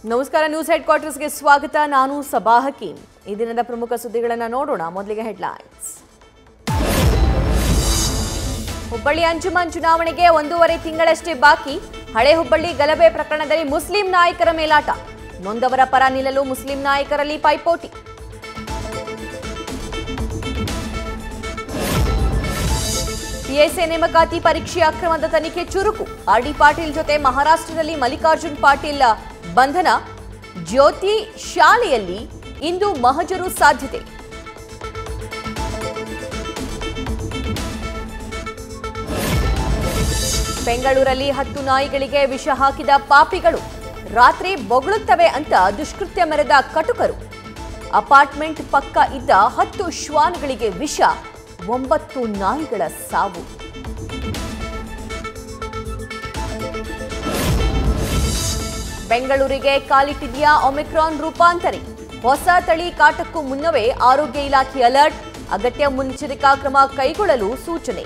ನಮಸ್ಕಾರ news head ಕ್ವಾರ್ಟರ್ಸ್ಗೆ ಸ್ವಾಗತ ನಾನು ಸಬಾ ಹಕೀಂ ಈ ದಿನದ ಪ್ರಮುಖ ಸುದ್ದಿಗಳನ್ನು ನೋಡೋಣ ಮೊದಲಿಗೆ ಹೆಡ್ಲೈನ್ಸ್ ಹುಬ್ಬಳ್ಳಿ ಅಂಜುಮನ್ ಚುನಾವಣೆಗೆ ಒಂದೂವರೆ ತಿಂಗಳಷ್ಟೇ ಬಾಕಿ ಹಳೆ ಹುಬ್ಬಳ್ಳಿ ಗಲಭೆ ಪ್ರಕರಣದಲ್ಲಿ ಮುಸ್ಲಿಂ ನಾಯಕರ ಮೇಲಾಟ ನೊಂದವರ ಪರ ನಿಲ್ಲಲು ಮುಸ್ಲಿಂ ನಾಯಕರಲ್ಲಿ ಪೈಪೋಟಿ ಪಿಎಸ್ಎ ನೇಮಕಾತಿ ಪರೀಕ್ಷೆ ಅಕ್ರಮದ ತನಿಖೆ ಚುರುಕು ಆರ್ಡಿ ಪಾಟೀಲ್ ಜೊತೆ ಮಹಾರಾಷ್ಟ್ರದಲ್ಲಿ ಮಲ್ಲಿಕಾರ್ಜುನ್ ಪಾಟೀಲ್ ಬಂಧನ ಜ್ಯೋತಿ ಶಾಲೆಯಲ್ಲಿ ಇಂದು ಮಹಜರು ಸಾಧ್ಯತೆ ಬೆಂಗಳೂರಲ್ಲಿ ಹತ್ತು ನಾಯಿಗಳಿಗೆ ವಿಷ ಹಾಕಿದ ಪಾಪಿಗಳು ರಾತ್ರಿ ಬೊಗಳುತ್ತವೆ ಅಂತ ದುಷ್ಕೃತ್ಯ ಮೆರೆದ ಕಟುಕರು ಅಪಾರ್ಟ್ಮೆಂಟ್ ಪಕ್ಕ ಇದ್ದ ಹತ್ತು ಶ್ವಾನ್ಗಳಿಗೆ ವಿಷ ಒಂಬತ್ತು ನಾಯಿಗಳ ಸಾವು ಬೆಂಗಳೂರಿಗೆ ಕಾಲಿಟ್ಟಿದೆಯಾ ಒಮಿಕ್ರಾನ್ ರೂಪಾಂತರಿ ಹೊಸ ತಳಿ ಕಾಟಕ್ಕೂ ಮುನ್ನವೇ ಆರೋಗ್ಯ ಇಲಾಖೆ ಅಲರ್ಟ್ ಅಗತ್ಯ ಮುನ್ನೆಚ್ಚರಿಕಾ ಕ್ರಮ ಕೈಗೊಳ್ಳಲು ಸೂಚನೆ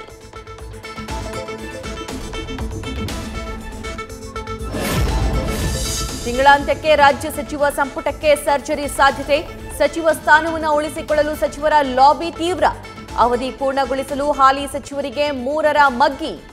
ತಿಂಗಳಾಂತ್ಯಕ್ಕೆ ರಾಜ್ಯ ಸಚಿವ ಸಂಪುಟಕ್ಕೆ ಸರ್ಜರಿ ಸಾಧ್ಯತೆ ಸಚಿವ ಸ್ಥಾನವನ್ನು ಉಳಿಸಿಕೊಳ್ಳಲು ಸಚಿವರ ಲಾಬಿ ತೀವ್ರ ಅವಧಿ ಪೂರ್ಣಗೊಳಿಸಲು ಹಾಲಿ ಸಚಿವರಿಗೆ ಮೂರರ ಮಗ್ಗಿ